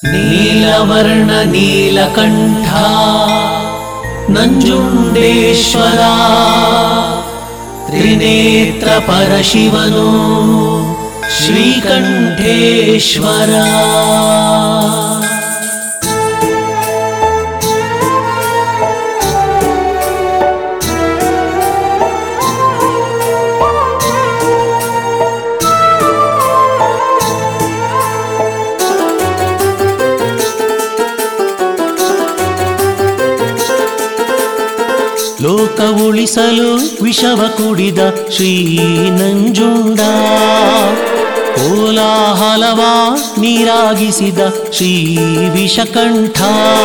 ನೀಲವರ್ಣ ನೀಲಕಂಠ ನಂಜುಂಡೇಶ್ವರ ತ್ರಿನೇತ್ರ ಪರಶಿವನು ಶ್ರೀಕಂಠೇಶ್ವರ ಲೋಕ ಉಳಿಸಲು ವಿಷವ ಕುಡಿದ ಶ್ರೀ ನಂಜುಂಡ ಕೋಲಾಹಲವ ನೀರಾಗಿಸಿದ ಶ್ರೀ ವಿಷಕಂಠ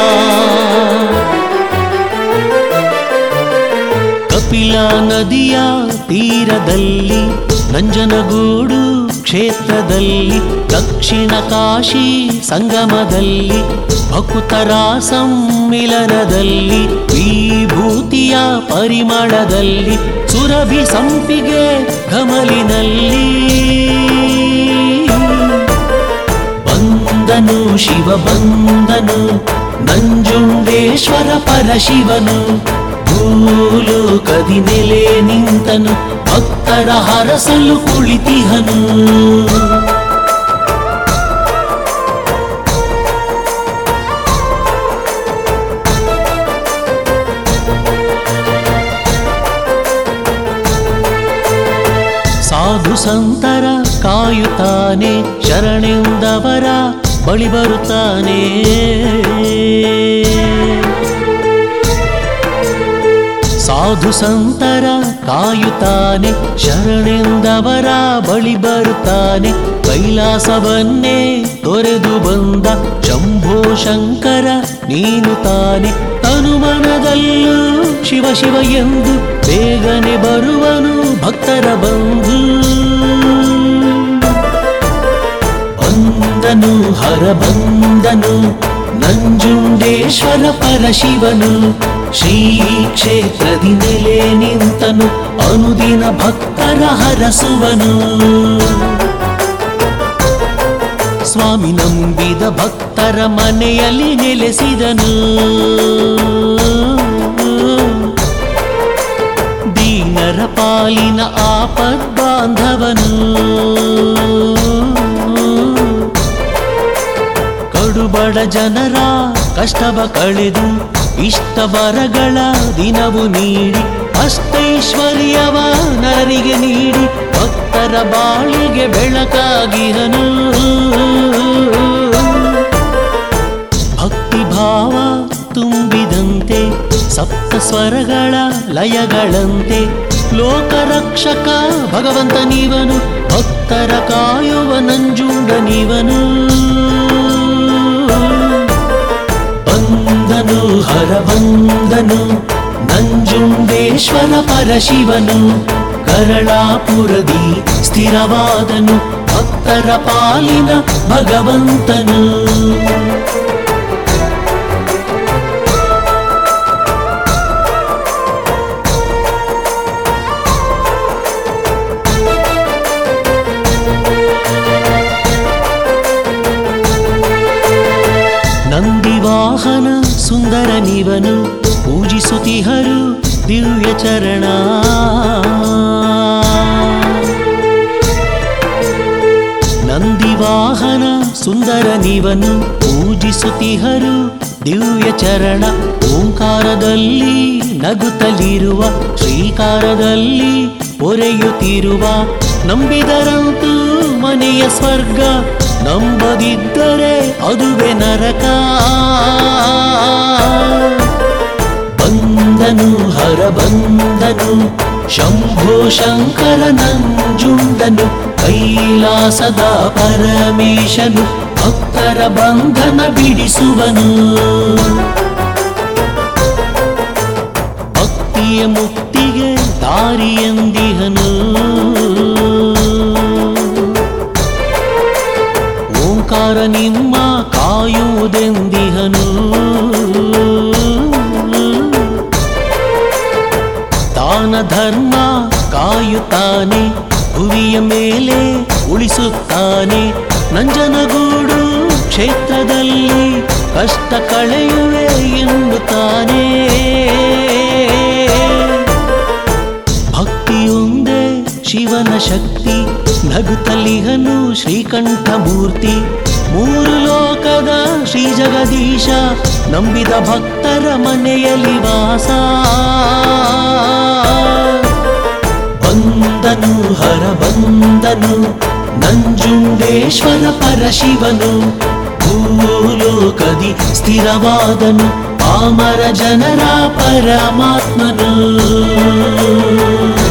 ಕಪಿಲ ನದಿಯ ತೀರದಲ್ಲಿ ನಂಜನಗೂಡು ಕ್ಷೇತ್ರದಲ್ಲಿ ದಕ್ಷಿಣ ಕಾಶಿ ಸಂಗಮದಲ್ಲಿ ಭಕುತರ ಸಮ್ಮಿಲನದಲ್ಲಿ ವಿಭೂತಿಯ ಪರಿಮಳದಲ್ಲಿ ಸುರಭಿ ಸಂಪಿಗೆ ಕಮಲಿನಲ್ಲಿ ಬಂದನು ಶಿವ ಬಂದನು ನಂಜುಂಡೇಶ್ವರ ಪರಶಿವನು ಭೂಲೋಕದಿ ನೆಲೆ ನಿಂತನು ಭಕ್ತರ ಹರಸಲು ಕುಳಿತಿಹನು ಸಾಧು ಸಂತರ ಕಾಯುತ್ತಾನೆ ಶರಣೆಂದವರ ಬಳಿ ಬರುತ್ತಾನೆ ಸಾಧು ಸಂತರ ಕಾಯುತ್ತಾನೆ ಶರಣೆಂದವರ ಬಳಿ ಬರುತ್ತಾನೆ ಕೈಲಾಸವನ್ನೇ ತೊರೆದು ಬಂದ ಶಂಭೋ ಶಂಕರ ನೀನು ತಾನೆ ತನುಮನದಲ್ಲೂ ಶಿವ ಶಿವ ಎಂದು ಬೇಗನೆ ಬರುವನು ಭಕ್ತರ ಬಂಧು ಬಂದನು ಹರ ಬಂದನು ನಂಜುಂಡೇಶ್ವರ ಪರಶಿವನು ಶ್ರೀ ಕ್ಷೇತ್ರದಿ ನೆಲೆ ನಿಂತನು ಅನುದಿನ ಭಕ್ತರ ಹರಸುವನು ಸ್ವಾಮಿ ನಂಬಿದ ಭಕ್ತರ ಮನೆಯಲ್ಲಿ ನೆಲೆಸಿದನು ದೀನರ ಪಾಲಿನ ಆಪದ್ ಬಾಂಧವನು ಕಡುಬಡ ಜನರ ಕಷ್ಟವ ಕಳೆದು ಇಷ್ಟ ಬರಗಳ ದಿನವು ನೀಡಿ ಅಷ್ಟೈಶ್ವರ್ಯವ ನರರಿಗೆ ನೀಡಿ ಭಕ್ತರ ಬಾಳಿಗೆ ಬೆಳಕಾಗಿರನು ಭಕ್ತಿ ಭಾವ ತುಂಬಿದಂತೆ ಸಪ್ತ ಸ್ವರಗಳ ಲಯಗಳಂತೆ ಲೋಕರಕ್ಷಕ ಭಗವಂತ ನೀವನು ಭಕ್ತರ ಕಾಯುವ ನಂಜುಂಡ ನೀವನು ಬಂದನು ಹರ ಬಂದನು ನಂಜುಂಡೇಶ್ವರ ಪರಶಿವನು ಕರಳಾಪುರದಿ ಸ್ಥಿರವಾದನು ಭಕ್ತರ ಪಾಲಿನ ಭಗವಂತನು ನಂದಿವಾಹನ ಸುಂದರ ನೀವನು ಪೂಜಿಸುತ್ತಿಹರು ದಿವ್ಯ ಚರಣ ನಂದಿವಾಹನ ಸುಂದರ ನೀವನು ಪೂಜಿಸುತ್ತಿಹರು ದಿವ್ಯ ಚರಣ ಓಂಕಾರದಲ್ಲಿ ನಗುತ್ತಲಿರುವ ಶ್ರೀಕಾರದಲ್ಲಿ ಪೊರೆಯುತ್ತಿರುವ ನಂಬಿದರಂತೂ ಮನೆಯ ಸ್ವರ್ಗ ನಂಬದಿದ್ದರೆ ಅದುವೆ ನರಕ ಬಂದನು ಹರ ಬಂದನು ಶಂಭೋ ಶಂಕರ ನಂಜುಂಡನು ಕೈಲಾಸದ ಪರಮೇಶನು ಭಕ್ತರ ಬಂಧನ ಬಿಡಿಸುವನು ಭಕ್ತಿಯ ಮುಕ್ತಿಗೆ ದಾರಿಯಂದಿಹನು ಓಂಕಾರ ನಿಮ್ಮ ಕಾಯುವುದೆಂದಿಹನು ದಾನ ಧರ್ಮ ಕಾಯುತ್ತಾನೆ ಭುವಿಯ ಮೇಲೆ ಉಳಿಸುತ್ತಾನೆ ನಂಜನಗೂಡು ಕ್ಷೇತ್ರದಲ್ಲಿ ಕಷ್ಟ ಕಳೆಯುವೆ ಎನ್ನುತ್ತಾನೆ ಭಕ್ತಿಯೊಂದೇ ಶಿವನ ಶಕ್ತಿ ನಗುತ್ತಲಿಹನು ಶ್ರೀಕಂಠ ಮೂರ್ತಿ ಮೂರು ಲೋಕದ ಶ್ರೀ ಜಗದೀಶ ನಂಬಿದ ಭಕ್ತರ ಮನೆಯಲ್ಲಿ ವಾಸ ಬಂದನು ಹರ ಬಂದನು ನಂಜುಂಡೇಶ್ವರ ಪರಶಿವನು ಭೂಲೋಕದಿ ಸ್ಥಿರವಾದನು ಪಾಮರ ಜನರ ಪರಮಾತ್ಮನು